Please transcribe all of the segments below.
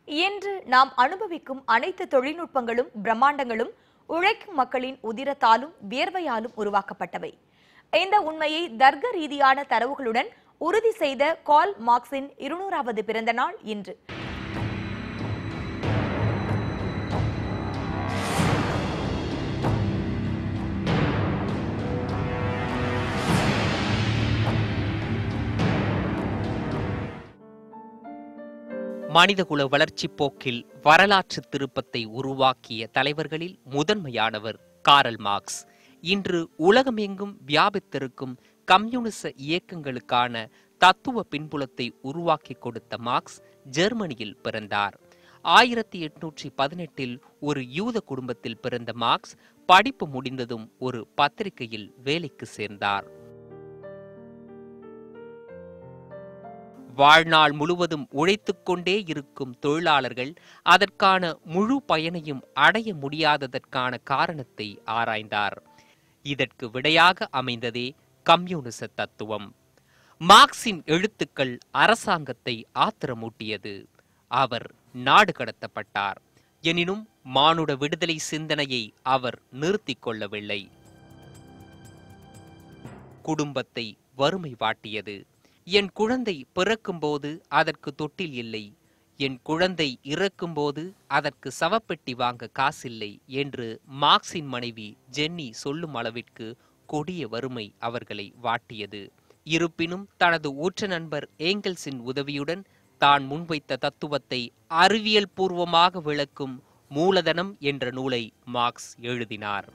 இன்று நாம் அனுபவிக்கும் அனைத்து தொழில்நுட்பங்களும் பிரம்மாண்டங்களும் உழைக்கும் மக்களின் உதிரத்தாலும் வியர்வையாலும் உருவாக்கப்பட்டவை இந்த உண்மையை தர்க்க ரீதியான தரவுகளுடன் உறுதி செய்த கால் மார்க்ஸின் இருநூறாவது பிறந்த நாள் இன்று மனிதகுல வளர்ச்சிப் போக்கில் வரலாற்று திருப்பத்தை உருவாக்கிய தலைவர்களில் முதன்மையானவர் காரல் மார்க்ஸ் இன்று உலகமெங்கும் வியாபித்திருக்கும் கம்யூனிச இயக்கங்களுக்கான தத்துவ பின்புலத்தை உருவாக்கி கொடுத்த மார்க்ஸ் ஜெர்மனியில் பிறந்தார் ஆயிரத்தி எட்நூற்றி பதினெட்டில் ஒரு யூத குடும்பத்தில் பிறந்த மார்க்ஸ் படிப்பு முடிந்ததும் ஒரு பத்திரிகையில் வேலைக்கு சேர்ந்தார் வாழ்நாள் முழுவதும் உழைத்துக் கொண்டே இருக்கும் தொழிலாளர்கள் அதற்கான முழு பயனையும் அடைய முடியாததற்கான காரணத்தை ஆராய்ந்தார் இதற்கு விடையாக அமைந்ததே கம்யூனிச தத்துவம் மார்க்சின் எழுத்துக்கள் அரசாங்கத்தை ஆத்திரமூட்டியது அவர் நாடு கடத்தப்பட்டார் எனினும் மானுட விடுதலை சிந்தனையை அவர் நிறுத்திக் கொள்ளவில்லை குடும்பத்தை வறுமை வாட்டியது என் குழந்தை பிறக்கும்போது அதற்கு தொட்டில் இல்லை என் குழந்தை இறக்கும்போது அதற்கு சவப்பெட்டி வாங்க காசில்லை என்று மார்க்சின் மனைவி ஜென்னி சொல்லும் அளவிற்கு கொடிய வறுமை அவர்களை வாட்டியது இருப்பினும் தனது ஊற்ற நண்பர் ஏங்கல்ஸின் உதவியுடன் தான் முன்வைத்த தத்துவத்தை அறிவியல் பூர்வமாக விளக்கும் மூலதனம் என்ற நூலை மார்க்ஸ் எழுதினார்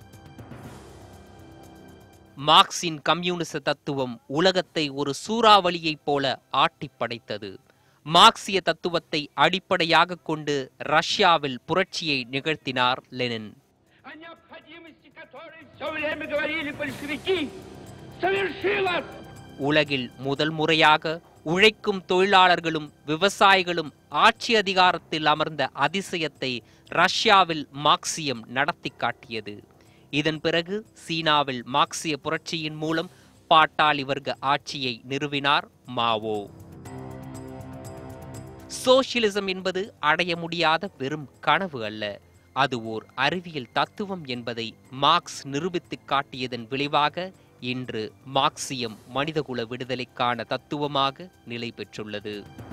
மார்க்சின் கம்யூனிச தத்துவம் உலகத்தை ஒரு சூறாவளியைப் போல ஆட்டிப் படைத்தது மார்க்சிய தத்துவத்தை அடிப்படையாக கொண்டு ரஷ்யாவில் புரட்சியை நிகழ்த்தினார் லெனின் о необходимости которой все время говорили большевики, совершилась. உலகில் முதல் முறையாக உழைக்கும் தொழிலாளர்களும் விவசாயிகளும் ஆட்சி அதிகாரத்தில் அமர்ந்த அதிசயத்தை ரஷ்யாவில் மார்க்சியம் நடத்தி காட்டியது இதன் பிறகு சீனாவில் மார்க்சிய புரட்சியின் மூலம் பாட்டாளி வர்க்க ஆட்சியை நிறுவினார் மாவோ சோசியலிசம் என்பது அடைய முடியாத வெறும் கனவு அல்ல அது ஓர் அறிவியல் தத்துவம் என்பதை மார்க்ஸ் நிரூபித்துக் காட்டியதன் விளைவாக இன்று மார்க்சியம் மனிதகுல விடுதலைக்கான தத்துவமாக நிலை பெற்றுள்ளது